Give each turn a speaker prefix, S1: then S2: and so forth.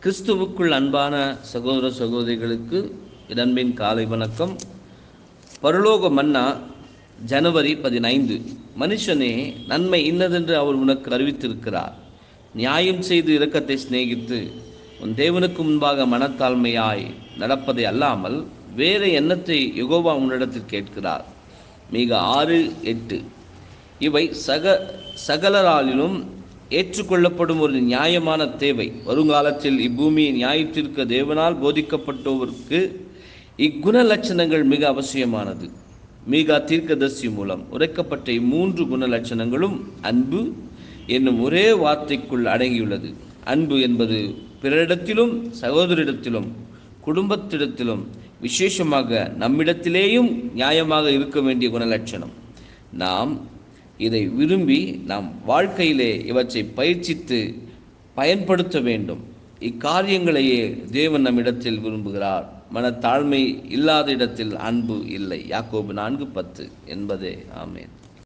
S1: கிறிஸ்துவுக்குள் அன்பான சகோதர சகோதரிகளுக்கு இடன்பின் காலை வணக்கம் பரலோக மன்னா ஜனவரி பதினைந்து மனுஷனே நன்மை இன்னதென்று அவர் உனக்கு அறிவித்திருக்கிறார் நியாயம் செய்து இரக்கத்தை சிநேகித்து உன் தேவனுக்கு முன்பாக மனத்தாழ்மையாய் நடப்பதை அல்லாமல் வேறு எண்ணத்தை யெகோவா உன்னிடத்தில் கேட்கிறார் மிக ஆறு எட்டு இவை சக சகலராலிலும் ஏற்றுக்கொள்ளப்படும் ஒரு நியாயமான தேவை வருங்காலத்தில் இப்பூமியை நியாயத்திற்கு தேவனால் போதிக்கப்பட்டோருக்கு இக்குண லட்சணங்கள் மிக அவசியமானது மீகா தீர்க்கதர்சி மூலம் உரைக்கப்பட்ட இம்மூன்று குண லட்சணங்களும் அன்பு என்னும் ஒரே வார்த்தைக்குள் அடங்கியுள்ளது அன்பு என்பது பிறரிடத்திலும் சகோதரிடத்திலும் குடும்பத்திடத்திலும் விசேஷமாக நம்மிடத்திலேயும் நியாயமாக இருக்க வேண்டிய குணலட்சணம் நாம் இதை விரும்பி நாம் வாழ்க்கையிலே இவற்றை பயிற்சித்து பயன்படுத்த வேண்டும் இக்காரியங்களையே தேவன் நம்மிடத்தில் விரும்புகிறார் மனத்தாழ்மை இல்லாத இடத்தில் அன்பு இல்லை யாக்கோபு நான்கு பத்து என்பதே ஆமேன்